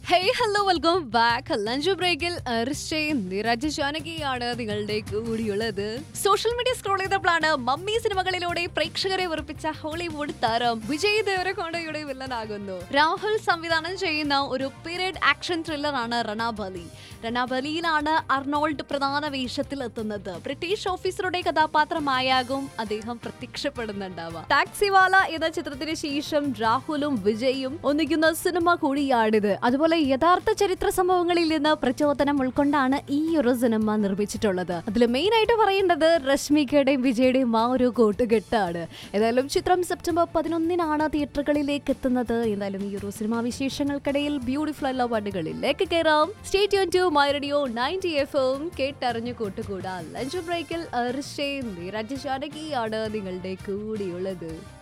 hey hello welcome back lunch ബ്രേക്കിൽ അർഷയും നിരജ് ജാനകിയാണ് നിങ്ങളുടെ കൂടിയുള്ളത് സോഷ്യൽ മീഡിയ സ്ക്രോൾ ചെയ്തപ്പോഴാണ് മമ്മി സിനിമകളിലൂടെ പ്രേക്ഷകരെ വെറുപ്പിച്ച ഹോളിവുഡ് താരം വിജയ് ദേവരകൊണ്ടയുടെ വില്ലനാകുന്നു രാഹുൽ സംവിധാനം ചെയ്യുന്ന ഒരു പീരിയഡ് ആക്ഷൻ ത്രില്ലറാണ് രണബലി രണബലിയിലാണ് അർണോൾഡ് പ്രധാന വേഷത്തിൽ എത്തുന്നത് ബ്രിട്ടീഷ് ഓഫീസറുടെ കഥാപാത്രമായാകും അദ്ദേഹം പ്രത്യക്ഷപ്പെടുന്നുണ്ടാവുക ടാക്സിവാല എന്ന ചിത്രത്തിന് ശേഷം രാഹുലും വിജയും ഒന്നിക്കുന്ന സിനിമ കൂടിയാണിത് അതുപോലെ യഥാർത്ഥ ചരിത്ര സംഭവങ്ങളിൽ നിന്ന് പ്രചോദനം ഉൾക്കൊണ്ടാണ് ഈ ഒരു സിനിമ നിർമ്മിച്ചിട്ടുള്ളത് അതിൽ മെയിൻ ആയിട്ട് പറയേണ്ടത് രശ്മികയുടെയും വിജയുടെയും ആ ഒരു കൂട്ടുകെട്ടാണ് ഏതായാലും ചിത്രം സെപ്റ്റംബർ പതിനൊന്നിനാണ് തിയേറ്ററുകളിലേക്ക് എത്തുന്നത് എന്തായാലും ഈ ഒരു സിനിമാ വിശേഷങ്ങൾക്കിടയിൽ ബ്യൂട്ടിഫുൾ ആയിട്ടുള്ള പാട്ടുകളിലേക്ക് കയറാം stay tuned to my radio ninety F M കേട്ടറിഞ്ഞു കൂട്ടുകൂടാ ലഞ്ച് ബ്രേക്കിൽ അർഷേ നിരജ് ജാനകിയാണ് നിങ്ങളുടെ കൂടിയുള്ളത്